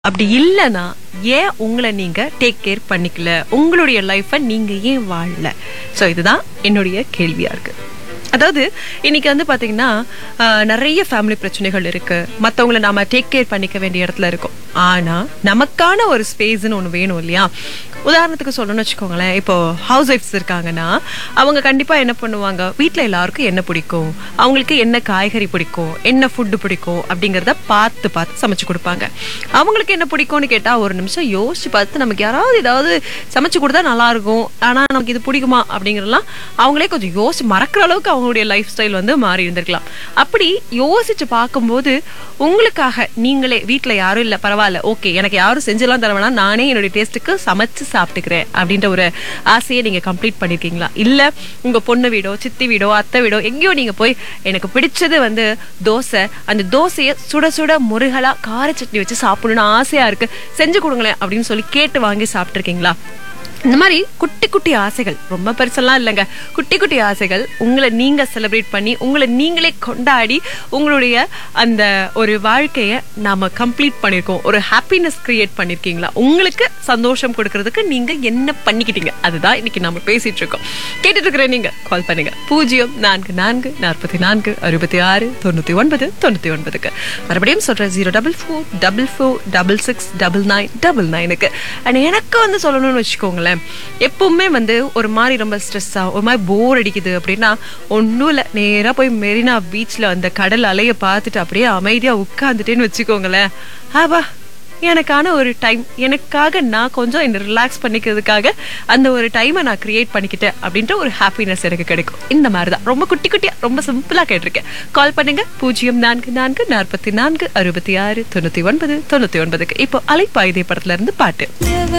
அப்படி இல்லைன்னா ஏன் உங்களை நீங்க டேக் கேர் பண்ணிக்கல உங்களுடைய லைஃப்பை நீங்க ஏன் வாழல ஸோ இதுதான் என்னுடைய கேள்வியா இருக்கு அதாவது இன்னைக்கு வந்து பாத்தீங்கன்னா ஆஹ், நிறைய ஃபேமிலி பிரச்சனைகள் இருக்கு மத்தவங்கள நாம டேக் கேர் பண்ணிக்க வேண்டிய இடத்துல இருக்கோம் ஆனா நமக்கான ஒரு ஸ்பேஸ்னு ஒன்று வேணும் இல்லையா உதாரணத்துக்கு சொல்லணும்னு வச்சுக்கோங்களேன் இப்போ ஹவுஸ் ஒய்ஃப்ஸ் இருக்காங்கன்னா அவங்க கண்டிப்பா என்ன பண்ணுவாங்க வீட்ல எல்லாருக்கும் என்ன பிடிக்கும் அவங்களுக்கு என்ன காய்கறி பிடிக்கும் என்ன ஃபுட்டு பிடிக்கும் அப்படிங்கறத பார்த்து பார்த்து சமைச்சு கொடுப்பாங்க அவங்களுக்கு என்ன பிடிக்கும்னு கேட்டா ஒரு நிமிஷம் யோசிச்சு பார்த்து நமக்கு யாராவது ஏதாவது சமைச்சு கொடுத்தா நல்லா இருக்கும் ஆனா நமக்கு இது பிடிக்குமா அப்படிங்கறதெல்லாம் அவங்களே கொஞ்சம் யோசிச்சு மறக்கிற அளவுக்கு அவங்களுடைய லைஃப் ஸ்டைல் வந்து மாறி இருந்திருக்கலாம் அப்படி யோசிச்சு பார்க்கும்போது உங்களுக்காக நீங்களே வீட்ல யாரும் இல்ல பரவாயில்ல ஓகே எனக்கு யாரும் செஞ்செல்லாம் தர வேணாம் நானே என்னுடைய டேஸ்ட்டுக்கு சமைச்சு சாப்பிட்டுக்கிறேன் அப்படின்ற ஒரு ஆசையை நீங்க கம்ப்ளீட் பண்ணிருக்கீங்களா இல்ல உங்க பொண்ணு வீடோ சித்தி வீடோ அத்தை வீடோ எங்கேயோ நீங்க போய் எனக்கு பிடிச்சது வந்து தோசை அந்த தோசையை சுட சுட முருகலா கார சட்னி வச்சு சாப்பிடணும்னு ஆசையா இருக்கு செஞ்சு கொடுங்களேன் அப்படின்னு சொல்லி கேட்டு வாங்கி சாப்பிட்டுருக்கீங்களா இந்த மாதிரி குட்டி குட்டி ஆசைகள் ரொம்ப பெருசெல்லாம் இல்லைங்க குட்டி குட்டி ஆசைகள் உங்களை நீங்க செலிப்ரேட் பண்ணி உங்களை நீங்களே கொண்டாடி உங்களுடைய அந்த ஒரு வாழ்க்கையை நாம கம்ப்ளீட் பண்ணியிருக்கோம் ஒரு ஹாப்பினஸ் கிரியேட் பண்ணிருக்கீங்களா உங்களுக்கு சந்தோஷம் கொடுக்கறதுக்கு நீங்க என்ன பண்ணிக்கிட்டீங்க அதுதான் இன்னைக்கு நம்ம பேசிட்டு இருக்கோம் கேட்டுட்டு இருக்கிற நீங்க கால் பண்ணுங்க பூஜ்ஜியம் நான்கு நான்கு நாற்பத்தி நான்கு அறுபத்தி ஆறு தொண்ணூத்தி ஒன்பது தொண்ணூத்தி ஒன்பதுக்கு மறுபடியும் சொல்றேன் zero double four double four double six double nine double நைனுக்கு அண்ட் எனக்கு வந்து சொல்லணும்னு வச்சுக்கோங்களேன் எப்பவுமே வந்து ஒரு மாதிரி ரொம்ப ஸ்ட்ரெஸ்ஸா ஒரு மாதிரி போர் அடிக்குது அப்படின்னா ஒன்றும் இல்லை நேராக போய் மெரினா பீச்சில் அந்த கடல் அலையை பார்த்துட்டு அப்படியே அமைதியாக உட்காந்துட்டேன்னு வச்சுக்கோங்களேன் ஆபா எனக்கான ஒரு டைம் எனக்காக நான் கொஞ்சம் என்ன ரிலாக்ஸ் பண்ணிக்கிறதுக்காக அந்த ஒரு டைமை நான் கிரியேட் பண்ணிக்கிட்டேன் அப்படின்ற ஒரு ஹாப்பினஸ் எனக்கு கிடைக்கும் இந்த மாதிரி தான் ரொம்ப குட்டி குட்டியா ரொம்ப சிம்பிளா கேட்டிருக்கேன் கால் பண்ணுங்க பூஜ்ஜியம் நான்கு நான்கு நாற்பத்தி நான்கு அறுபத்தி ஆறு தொண்ணூத்தி ஒன்பது தொண்ணூத்தி ஒன்பதுக்கு இப்போ அலைப்பாயுதே படத்துல இருந்து பாட்டு